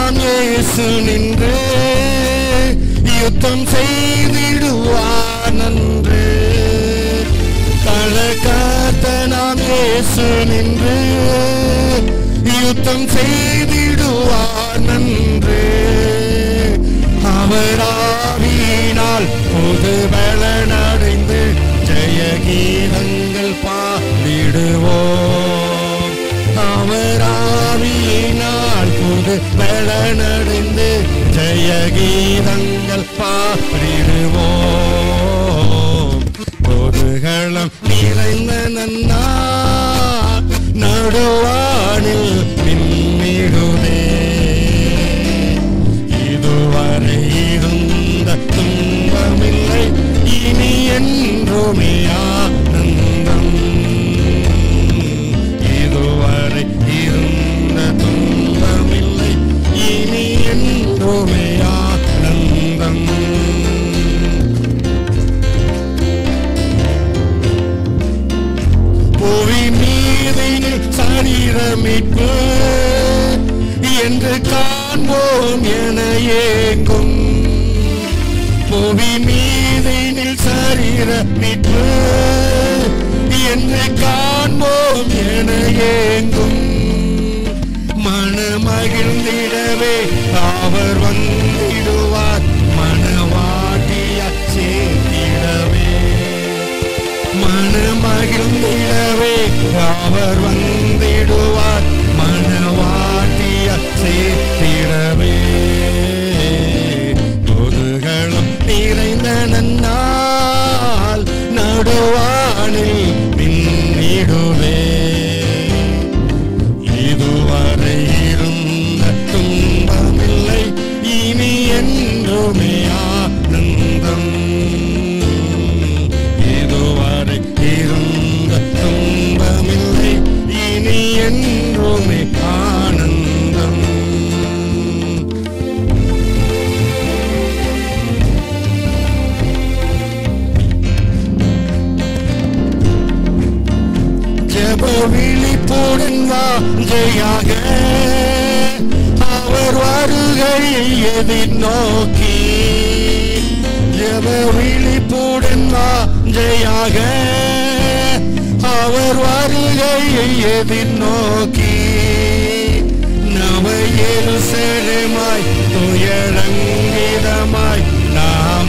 நாம் இயேசு நின்று யுத்தம் செய்திடுவார் நன்று தலகாத்த நாம் இயேசு நின்று யுத்தம் செய்திடுவார் நன்று அவராவியினால் புது பலனடைந்து ஜெய கீதங்கள் பாடிடுவோம் அவராவியினால் புது பலனடைந்து ஜெய கீதங்கள் பாடிடுவோம் பொதுகளம் நிறைந்த நன்னா நடுவானில் மின்னிடுதே இதுவரை இருந்த துன்பமில்லை இனி என்றுமே ஆனந்தம் இதுவரை இருந்த துன்பமில்லை இனி என்றுமே ஆனந்தம் புவி மீதினில் சரீரமிப்பு என்று காண்போம் என ஏங்கும் புவி மீதினில் சரீரமிப்பு என்று காண்போம் என ஏங்கும் மனமகிழ்ந்திடவே அவர் வந்திடுவார் மனவாட்டிய சேர்த்திடவே மனமகிழ்ந்திடவே அவர் வந்திடுவார் மனவாட்டிய சேர்த்திடவே பொதுகளும் நிறைந்த நன்னால் நடுவானில் மின்னிடுவே இதுவரை இருந்த துன்பமில்லை இனி என்றுமே ஆனந்தம் இதுவரை இருந்த துன்பமில்லை இனி என்றுமே ஆனந்தம் ஜெப விழிப்புடன் வாஞ்சையாக அவர் வருகையை எதிர்நோக்கி ஜெப விழிப்புடன் வாஞ்சையாக அவர் வருகையை எதிர்நோக்கி நவையில் செழுமாய் துயரங்கிதமாய் நாம்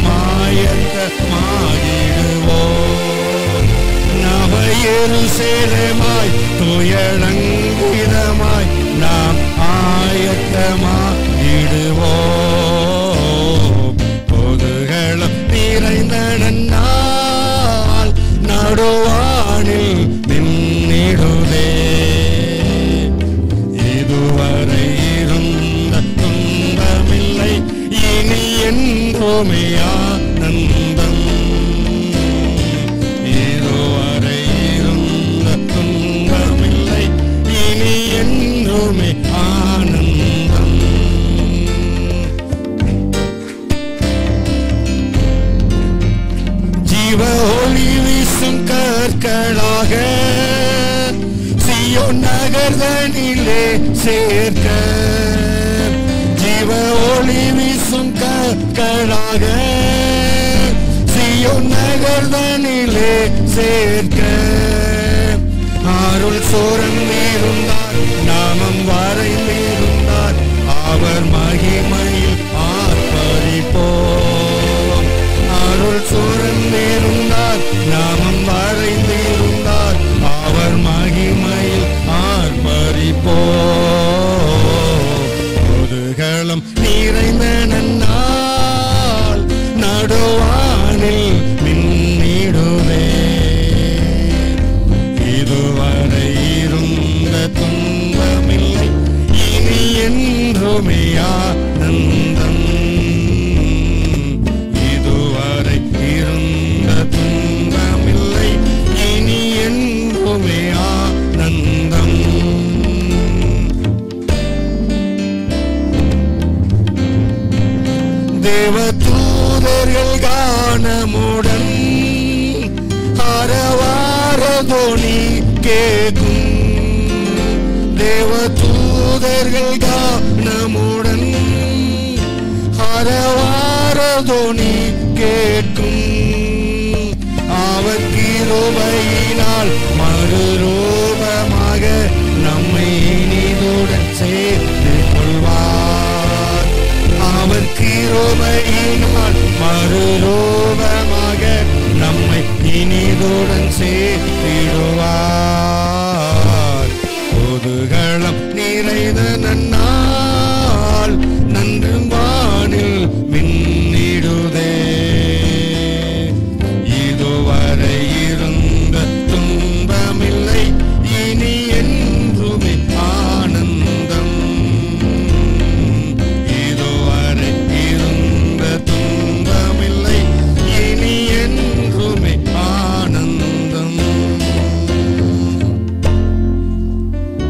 ஆயத்தமாகிடுவோம் நவையில் சேரமாய் துயரங்கிதமாய் நாம் ஆயத்தமாகிடுவோம் பொதுகளும் நிறைந்த நன்னால் நடுவானில் நின்னிடுதே இதுவரை இருந்த துன்பமில்லை இனி என்றுமே ஆனந்தம் இதுவரை இருந்த துன்பமில்லை இனி என்றுமே ஆனந்தம் ஜீவ ஒளி வீசும் கற்களாக சியோ நகர்தனிலே சேர்க்க ஜீவ ஒளி வீசும் கற்களாக சியோ நகர்தனிலே சேர்க்க அருள் சோரன் இருந்தார் நாமம் வரைந்திருந்தார் அவர் மகிமையில் ஆர்ப்பரிப்போம் அருள் சூழ்ந்திருந்தார் நாமம் வரைந்திருந்தார் அவர் மகிமையில் ஆர்ப்பரிப்போம் முதுகலம் நிறைந்த நன்னால் நடுவானில் மின்னிடுவே இதுவரை இருந்த துன்பமில்லை இனி என்றுமே ஆனந்தம் இதுவரை இருந்த துன்பமில்லை இனி என்றுமே ஆனந்தம் தேவதூதர்கள் காணமுடன் அரவார தோணி கேட்கும் தேவதூதர்கள் தூதர்கள் காணமுடன் ஹரவாரதோனி கேட்கும் அவர் கிருபையினால் மறுரூபமாக நம்மை இனிதுடன் சேர்த்து கொள்வார் அவர் கிருபையினால் மறுரூபமாக நம்மை இனிதுடன் சேர்த்திடுவார்